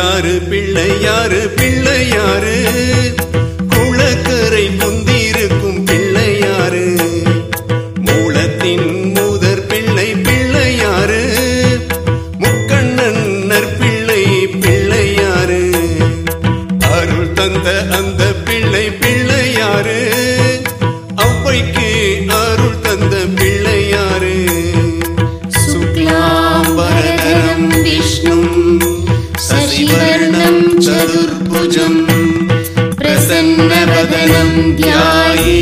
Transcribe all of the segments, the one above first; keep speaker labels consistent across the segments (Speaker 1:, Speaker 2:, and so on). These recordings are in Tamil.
Speaker 1: பிள்ளையாரு பிள்ளையாரு பிள்ளையாரு குளக்கரை முந்திருக்கும் பிள்ளையாரு மூலத்தின் மூதர் பிள்ளை பிள்ளையாரு முக்கண்ணன் நற்பிள்ளை பிள்ளையாரு அருள் தந்த அந்த பிள்ளை பிள்ளையாரு அவ்வைக்கு அருள் தந்த பிள்ளையாரு
Speaker 2: शुक्लाम्बरधरं विष्णुं शशिवर्णं चतुर्भुजं प्रसन्नवदनं ध्याये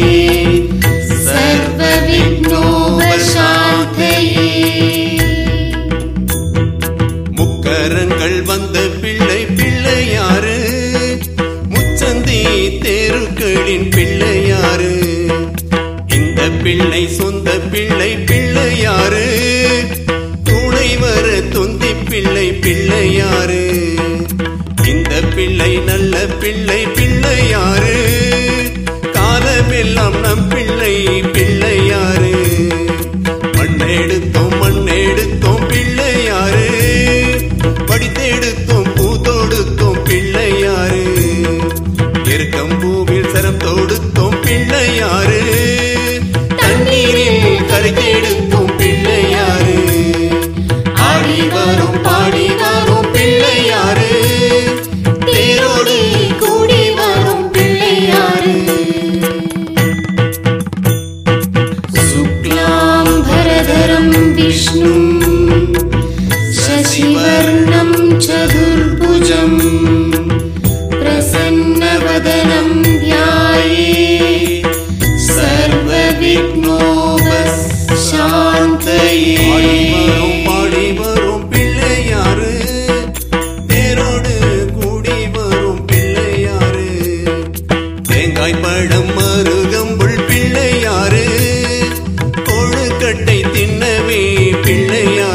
Speaker 2: सर्वविघ्नोपशान्तये
Speaker 1: முக்கரங்கள் வந்த பிள்ளை பிள்ளையாரு முச்சந்தி தேருக்களின் பிள்ளையாரு இந்த பிள்ளை சொந்த பிள்ளை பிள்ளையாரு துணை வர தொந்தி பிள்ளை பிள்ளையாரு இந்த பிள்ளை நல்ல பிள்ளை பிள்ளையாரு காலமெல்லாம் நம் பிள்ளை பிள்ளையாரு மண்ணெடுத்தோம் மண்ணெடுத்தோம் பிள்ளையாரு படித்தெடுத்தோம் பூ தொடுத்தோம் பிள்ளையாரு எருக்கம் பூவில் சரம் தொடுத்தோம் பிள்ளையாரு தண்ணீரில் கரைத்தெடுத்தோம் பிள்ளையாரு ஆடி வரும் பாடி வரும் பிள்ளையாரு தேரோடு கூடி வரும் பிள்ளையாரு
Speaker 2: शुक्लाम्बरधरं विष्णुं शशिवर्णं चतुर्भुजं प्रसन्नवदनं ध्याये सर्वविघ्नोपशान्तये
Speaker 1: பாடி வரும் பிள்ளையாரு தேரோடு கூடி வரும் பிள்ளையாரு தேங்காய் பழம் மருகம்புள் பிள்ளையாரு கொழுக்கட்டை தின்னவே பிள்ளையாரு